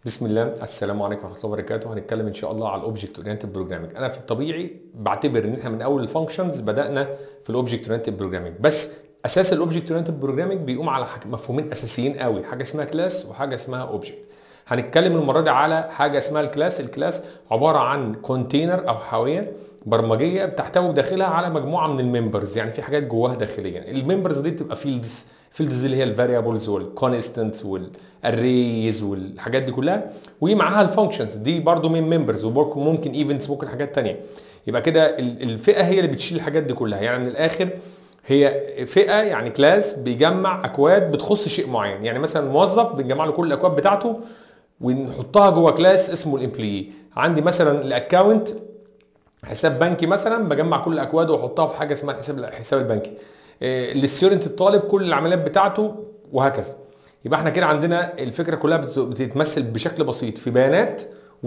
بسم الله السلام عليكم ورحمه الله وبركاته هنتكلم ان شاء الله على الاوبجكت اورينتد بروجرامنج انا في الطبيعي بعتبر ان احنا من اول الفانكشنز بدانا في الاوبجكت اورينتد بروجرامنج بس اساس الاوبجكت اورينتد بروجرامنج بيقوم على حاجة مفهومين اساسيين قوي حاجه اسمها كلاس وحاجه اسمها اوبجكت هنتكلم المره دي على حاجه اسمها الكلاس الكلاس عباره عن كونتينر او حاويه برمجيه بتحتوي داخلها على مجموعه من الممبرز يعني في حاجات جواها داخليا الممبرز دي بتبقى فيلدز فيلدز اللي هي الفاريبلز والكونستنتس والاريز والحاجات دي كلها ومعاها الفانكشنز دي برضو من ممبرز وممكن ايفنتس ممكن حاجات تانية يبقى كده الفئه هي اللي بتشيل الحاجات دي كلها يعني من الاخر هي فئه يعني كلاس بيجمع اكواد بتخص شيء معين يعني مثلا موظف بنجمع له كل الاكواد بتاعته ونحطها جوه كلاس اسمه الامبلوي عندي مثلا الاكونت حساب بنكي مثلا بجمع كل الاكواد واحطها في حاجه اسمها الحساب الحساب البنكي للسيورنت الطالب كل العمليات بتاعته وهكذا يبقى احنا كده عندنا الفكره كلها بتتمثل بشكل بسيط في بيانات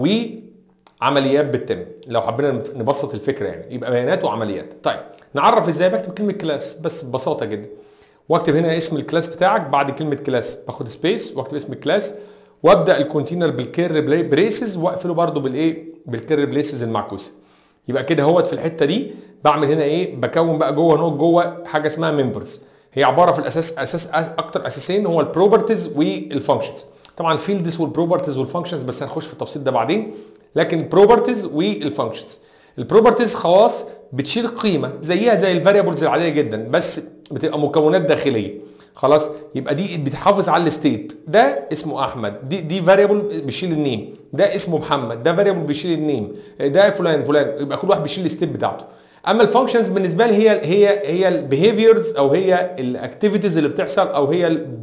وعمليات بتتم لو حبينا نبسط الفكره يعني يبقى بيانات وعمليات طيب نعرف ازاي بكتب كلمه كلاس بس ببساطه جدا واكتب هنا اسم الكلاس بتاعك بعد كلمه كلاس باخد سبيس واكتب اسم الكلاس وابدا الكونتينر بالكير بريسز واقفله برده بالايه بالكير بريسز المعكوسه يبقى كده هوت في الحته دي بعمل هنا ايه بكون بقى جوه نوت جوه حاجه اسمها ممبرز هي عباره في الاساس اساس اكتر اساسين هو البروبرتيز والفانكشنز طبعا الفيلدز والبروبرتيز والفانكشنز بس هنخش في التفصيل ده بعدين لكن البروبرتيز والفانكشنز البروبرتيز خواص بتشيل قيمه زيها زي الفاريبلز العاديه جدا بس بتبقى مكونات داخليه خلاص يبقى دي بتحافظ على الستيت ده اسمه احمد دي دي فاريبل بيشيل النيم ده اسمه محمد ده فاريبل بيشيل النيم ده فلان فلان يبقى كل واحد بيشيل الستيت بتاعته اما الفانكشنز بالنسبه لي هي هي هي البيهيفيرز او هي الاكتيفيتيز اللي بتحصل او هي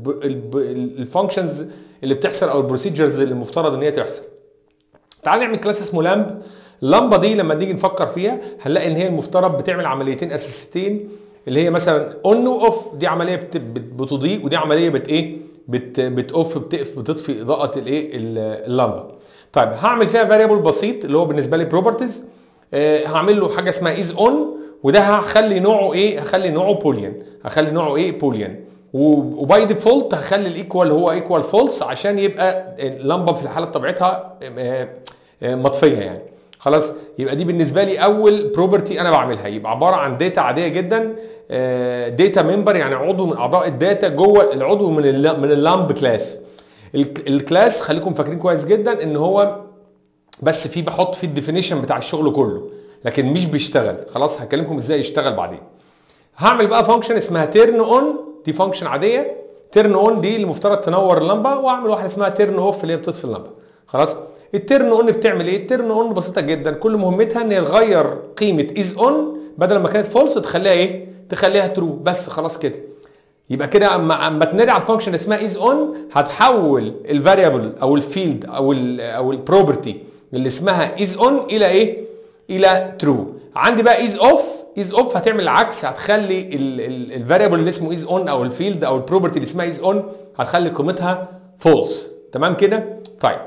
الفانكشنز اللي بتحصل او البروسيجرز اللي المفترض ان هي تحصل تعال نعمل كلاس اسمه لامب اللمبه دي لما نيجي نفكر فيها هنلاقي ان هي المفترض بتعمل عمليتين اساسيتين اللي هي مثلا اون واوف دي عمليه بتضيء ودي عمليه بت ايه بت بتوف بتقف بتطفي اضاءه الايه اللمبه طيب هعمل فيها فاريبل بسيط اللي هو بالنسبه لي بروبرتيز آه هعمل له حاجه اسمها از اون وده هخلي نوعه ايه هخلي نوعه بوليان هخلي نوعه ايه بوليان وباي ديفولت هخلي الايكوال هو ايكوال فولس عشان يبقى اللمبه في الحاله بطبيعتها آه آه مطفيه يعني خلاص يبقى دي بالنسبه لي اول بروبرتي انا بعملها يبقى عباره عن داتا عاديه جدا داتا ممبر يعني عضو من اعضاء الداتا جوه العضو من من اللامب كلاس الكلاس خليكم فاكرين كويس جدا ان هو بس فيه بحط فيه الديفينيشن بتاع الشغل كله لكن مش بيشتغل خلاص هكلمكم ازاي يشتغل بعدين هعمل بقى فانكشن اسمها تيرن اون دي فانكشن عاديه تيرن اون دي المفترض تنور اللمبه واعمل واحده اسمها تيرن اوف اللي هي بتطفي اللمبه خلاص التيرن اون بتعمل ايه التيرن اون بسيطه جدا كل مهمتها ان هي تغير قيمه از اون بدل ما كانت فولس تخليها ايه تخليها ترو بس خلاص كده يبقى كده اما اما تنادي على الفانكشن اسمها از اون هتحول الفاريبل او الفيلد او ال او البروبرتي اللي اسمها از اون الى ايه الى ترو عندي بقى از اوف از اوف هتعمل العكس هتخلي الفاريبل اللي اسمه از اون او الفيلد او البروبرتي اللي اسمها از اون هتخلي قيمتها فولس تمام كده طيب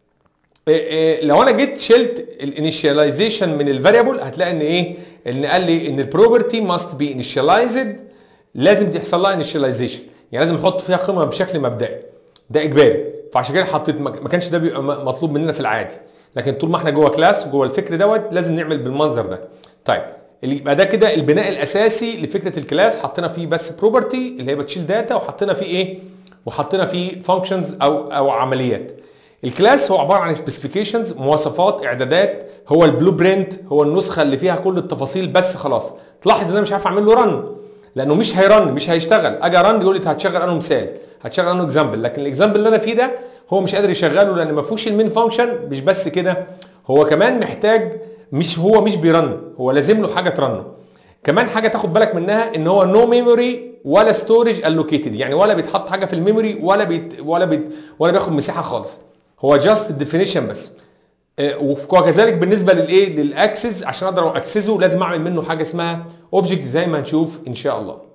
لو انا جيت شلت الانيشاليزيشن من الفاريبل هتلاقي ان ايه ان قال لي ان البروبرتي ماست بي انيشاليزد لازم تحصل لها انيشاليزيشن يعني لازم احط فيها قيمه بشكل مبدئي ده اجباري فعشان كده حطيت ما كانش ده بيبقى مطلوب مننا في العادي لكن طول ما احنا جوه كلاس وجوه الفكر دوت لازم نعمل بالمنظر ده طيب اللي يبقى ده كده البناء الاساسي لفكره الكلاس حطينا فيه بس بروبرتي اللي هي بتشيل داتا وحطينا فيه ايه وحطينا فيه فانكشنز او او عمليات الكلاس هو عباره عن سبيسيفيكيشنز مواصفات اعدادات هو البلو برنت هو النسخه اللي فيها كل التفاصيل بس خلاص تلاحظ ان انا مش عارف اعمل له رن لانه مش هيرن مش هيشتغل اجي رن يقول لي هتشغل انه مثال هتشغل انه اكزامبل لكن الاكزامبل اللي انا فيه ده هو مش قادر يشغله لان ما فيهوش المين فانكشن مش بس كده هو كمان محتاج مش هو مش بيرن هو لازم له حاجه ترنه كمان حاجه تاخد بالك منها ان هو نو ميموري ولا ستورج الوكيتد يعني ولا بيتحط حاجه في الميموري ولا بيت ولا بيت ولا بياخد مساحه خالص هو جاست الديفينيشن بس وكذلك بالنسبه للايه للاكسس عشان اقدر اكسسه لازم اعمل منه حاجه اسمها اوبجكت زي ما هنشوف ان شاء الله